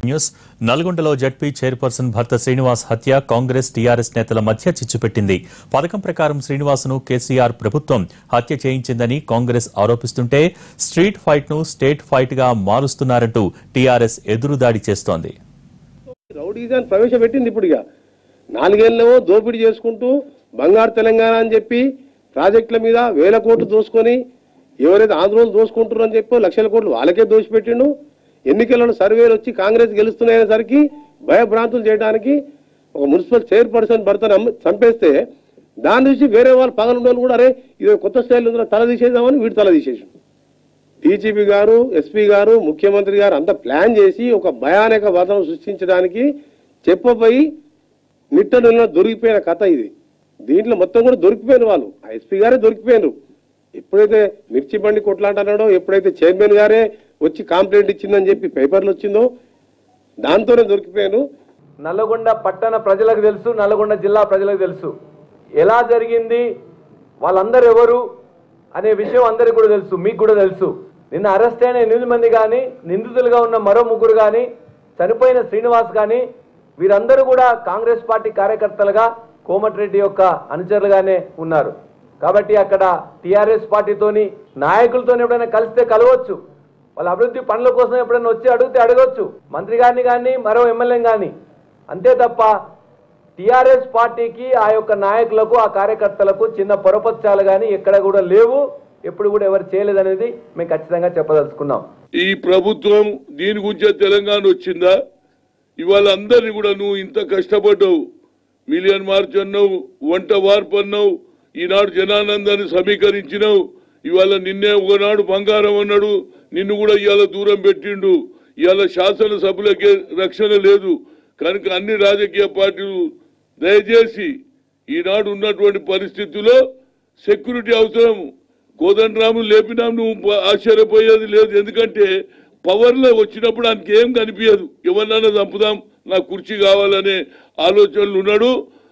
news నల్గొండలో ZP chairperson భర్త శ్రీనివాస్ హత్య కాంగ్రెస్ టీఆర్ఎస్ నేతల మధ్య చిచ్చుపెట్టింది పథకం ప్రకారం శ్రీనివాస్ను కేసీఆర్ ప్రభుత్వం హత్య చేయించిందని కాంగ్రెస్ ఆరోపిస్తుంటే స్ట్రీట్ ఫైట్ ను స్టేట్ ఫైట్ గా మారుస్తున్నారంటూ టీఆర్ఎస్ ఎదురుదాడి చేస్తోంది రౌడీజాన్ని ప్రవేశపెట్టింది ఇప్పుడు ఇక నాలుగేళ్లేమో దోపిడీ చేసుకుంటూ బంగారు తెలంగాణ అని చెప్పి ప్రాజెక్టుల మీద వేల కోట్లు దోసుకొని ఎవరైతే ఆంధ్రోలు దోసుకుంటున్నారు అని చెప్పి లక్షల కోట్లు వాళ్ళకే దోసిపెట్టిండు ఎన్నికలలో సర్వేలు వచ్చి కాంగ్రెస్ గెలుస్తున్నాయనేసరికి భయభ్రాంతులు చేయడానికి ఒక మున్సిపల్ చైర్పర్సన్ భర్తను అమ్మ- చంపేస్తే దాని నుంచి వేరే వాళ్ళు పగలుండే కూడా అరే ఇది కొత్త స్టైల్ ఉందో తల తీసేద్దామని వీడు తల తీసేసి డీజీపీ గారు ఎస్పీ గారు ముఖ్యమంత్రి గారు అంతా ప్లాన్ చేసి ఒక భయానక వాతావరణం సృష్టించడానికి చెప్పబోయి నిట్ట నిన్న దొరికిపోయిన కథ ఇది దీంట్లో మొత్తం కూడా దొరికిపోయిన వాళ్ళు ఆ ఎస్పీ గారే దొరికిపోయినారు ఎప్పుడైతే మిర్చి బండి కొట్లాంటున్నాడో ఎప్పుడైతే చైర్మన్ గారే వచ్చి కంప్లైంట్ ఇచ్చిందని చెప్పి పేపర్లు వచ్చిందో దాంతోనే దొరికిపోయాను నల్లగొండ పట్టణ ప్రజలకు తెలుసు నల్లగొండ జిల్లా ప్రజలకు తెలుసు ఎలా జరిగింది వాళ్ళందరూ ఎవరు అనే విషయం అందరికీ కూడా తెలుసు మీకు కూడా తెలుసు నిన్న అరెస్ట్ అయిన ఎనిమిది మంది కానీ నిందితులుగా ఉన్న మరో ముగ్గురు కానీ చనిపోయిన శ్రీనివాస్ కానీ వీరందరూ కూడా కాంగ్రెస్ పార్టీ కార్యకర్తలుగా కోమటిరెడ్డి యొక్క అనుచరులుగానే ఉన్నారు కాబట్టి అక్కడ టీఆర్ఎస్ పార్టీతోని నాయకులతో ఎప్పుడైనా కలిస్తే కలవచ్చు వాళ్ళ అభివృద్ధి పనుల కోసం ఎప్పుడైనా వచ్చి అడిగితే అడగొచ్చు మంత్రి గారిని కానీ మరో ఎమ్మెల్యే కానీ అంతే తప్ప టిఆర్ఎస్ పార్టీకి ఆ యొక్క నాయకులకు ఆ కార్యకర్తలకు చిన్న పొరపచ్చాలు కానీ ఎక్కడ కూడా లేవు ఎప్పుడు కూడా ఎవరు చేయలేదనేది మేము ఖచ్చితంగా చెప్పదలుచుకున్నాం ఈ ప్రభుత్వం దీని గురించే తెలంగాణ వచ్చిందా ఇవాళ అందరినీ కూడా నువ్వు ఇంత కష్టపడ్డావు మిలియన్ మార్చ్ అన్నావు వంట వార్పు అన్నావు ఈనాడు జనానందాన్ని సమీకరించినావు ఇవాళ నిన్నే ఒకనాడు బంగారం అన్నాడు నిన్ను కూడా ఇవాళ దూరం పెట్టిండు ఇవాళ శాసనసభలకే రక్షణ లేదు కనుక అన్ని రాజకీయ పార్టీలు దయచేసి ఈనాడు ఉన్నటువంటి పరిస్థితుల్లో సెక్యూరిటీ అవసరం కోదండరాము లేపినా నువ్వు ఆశ్చర్యపోయేది లేదు ఎందుకంటే పవర్ లో వచ్చినప్పుడు ఆయనకి ఏం కనిపించదు ఎవరినైనా చంపుదాం నాకు కుర్చీ కావాలనే ఆలోచనలు ఉన్నాడు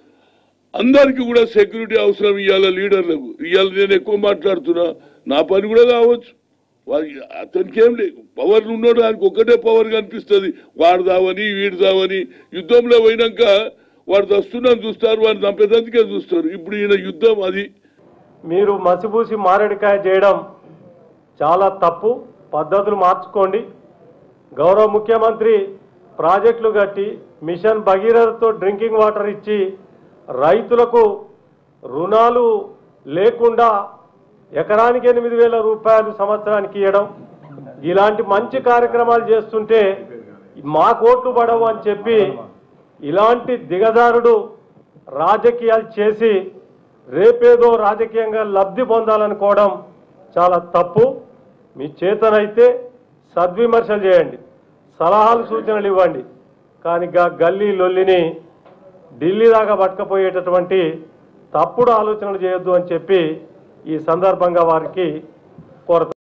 అందరికీ కూడా సెక్యూరిటీ అవసరం ఇవాళ లీడర్లకు ఇవాళ నేను ఎక్కువ మాట్లాడుతున్నా నా పని కూడా కావచ్చు వాడి- అతనికి ఏం లేదు పవర్ ఉన్నాడు ఆయనకు ఒక్కటే పవర్ కనిపిస్తుంది వాడు దావని వీడు దావని యుద్ధంలో పోయినాక వాడు దస్తున్నాను చూస్తారు వాడిని చంపేదందుకే చూస్తారు ఇప్పుడు ఈయన యుద్ధం అది మీరు మసిపూసి మారేడుకాయ చేయడం చాలా తప్పు పద్ధతులు మార్చుకోండి గౌరవ ముఖ్యమంత్రి ప్రాజెక్టులు కట్టి మిషన్ భగీరథతో డ్రింకింగ్ వాటర్ ఇచ్చి రైతులకు రుణాలు లేకుండా ఎకరానికి ఎనిమిది వేల రూపాయలు సంవత్సరానికి ఇవ్వడం ఇలాంటి మంచి కార్యక్రమాలు చేస్తుంటే మా కోట్లు పడవు అని చెప్పి ఇలాంటి దిగజారుడు రాజకీయాలు చేసి రేపేదో రాజకీయంగా లబ్ధి పొందాలనుకోవడం చాలా తప్పు మీ చేతనైతే సద్విమర్శలు చేయండి సలహాలు సూచనలు ఇవ్వండి కానీ గా గల్లీ లొల్లిని ఢిల్లీ దాకా పట్టుకపోయేటటువంటి తప్పుడు ఆలోచనలు చేయొద్దు అని చెప్పి ఈ సందర్భంగా వారికి కోరతాను